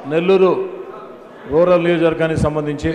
Nellore rural నియోజకవర్గానికి సంబంధించి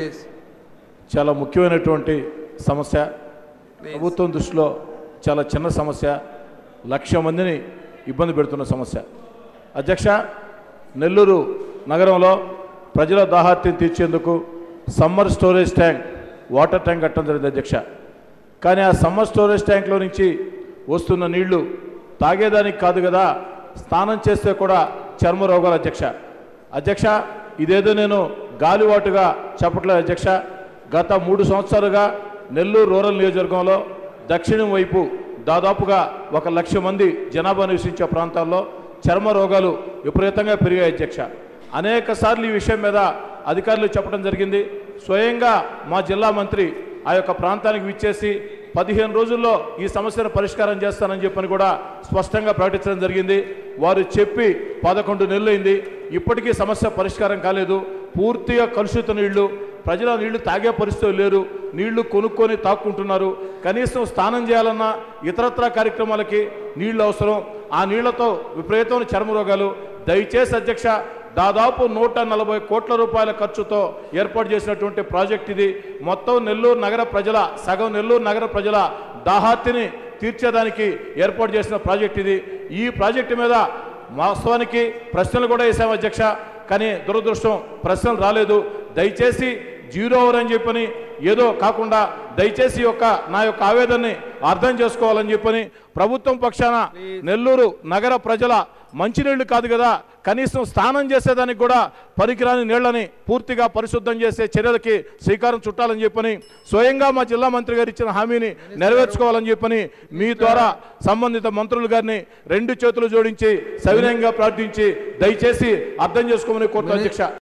చాలా ముఖ్యమైనటువంటి సమస్య ప్రభుత్వం దృష్టిలో చాలా చిన్న సమస్య లక్ష మందిని ఇబ్బంది పెడుతున్న సమస్య అధ్యక్ష నెల్లూరు నగరంలో ప్రజల దాహార్తిని తీర్చేందుకు summer storage tank water tank కట్టడం జరిగింది అధ్యక్ష కానీ ఆ సమ్మర్ స్టోరేజ్ ట్యాంక్లో నుంచి వస్తున్న నీళ్లు తాగేదానికి కాదు కదా స్నానం చేస్తే కూడా చర్మ రోగాలు అధ్యక్ష అధ్యక్ష ఇదేదో నేను గాలివాటుగా చెప్పట్లేదు అధ్యక్ష గత మూడు సంవత్సరాలుగా నెల్లూరు రూరల్ నియోజకవర్గంలో దక్షిణం వైపు దాదాపుగా ఒక లక్ష మంది జనాభా నివసించే ప్రాంతాల్లో చర్మ రోగాలు విపరీతంగా పెరిగాయి అధ్యక్ష అనేక సార్లు ఈ విషయం మీద అధికారులు చెప్పడం జరిగింది స్వయంగా మా జిల్లా మంత్రి ఆ యొక్క ప్రాంతానికి విచ్చేసి పదిహేను రోజుల్లో ఈ సమస్యను పరిష్కారం చేస్తానని చెప్పని కూడా స్పష్టంగా ప్రకటించడం జరిగింది వారు చెప్పి పదకొండు నెలలైంది ఇప్పటికీ సమస్య పరిష్కారం కాలేదు పూర్తిగా కలుషిత నీళ్లు ప్రజల నీళ్లు తాగే పరిస్థితులు లేరు నీళ్లు కొనుక్కొని తాక్కుంటున్నారు కనీసం స్నానం చేయాలన్నా ఇతరత్ర కార్యక్రమాలకి నీళ్లు అవసరం ఆ నీళ్లతో విపరీతమైన చర్మ రోగాలు దయచేసి అధ్యక్ష దాదాపు నూట నలభై కోట్ల రూపాయల ఖర్చుతో ఏర్పాటు చేసినటువంటి ప్రాజెక్ట్ ఇది మొత్తం నెల్లూరు నగర ప్రజల సగం నెల్లూరు నగర ప్రజల దాహార్తిని తీర్చేదానికి ఏర్పాటు చేసిన ప్రాజెక్ట్ ఇది ఈ ప్రాజెక్టు మీద వాస్తవానికి ప్రశ్నలు కూడా వేసాము అధ్యక్ష కానీ దురదృష్టం ప్రశ్నలు రాలేదు దయచేసి జీరో అవర్ అని చెప్పని ఏదో కాకుండా దయచేసి యొక్క నా యొక్క ఆవేదనని అర్థం చేసుకోవాలని చెప్పని ప్రభుత్వం పక్షాన నెల్లూరు నగర ప్రజల మంచినీళ్లు కాదు కదా కనీసం స్నానం చేసేదానికి కూడా పనికిరాని నీళ్లని పూర్తిగా పరిశుద్ధం చేసే చర్యలకి శ్రీకారం చుట్టాలని చెప్పని స్వయంగా మా జిల్లా మంత్రి గారు ఇచ్చిన హామీని నెరవేర్చుకోవాలని చెప్పని మీ ద్వారా సంబంధిత మంత్రులు గారిని రెండు చేతులు జోడించి సవినయంగా ప్రార్థించి దయచేసి అర్థం చేసుకోమని కోరుతూ అధ్యక్ష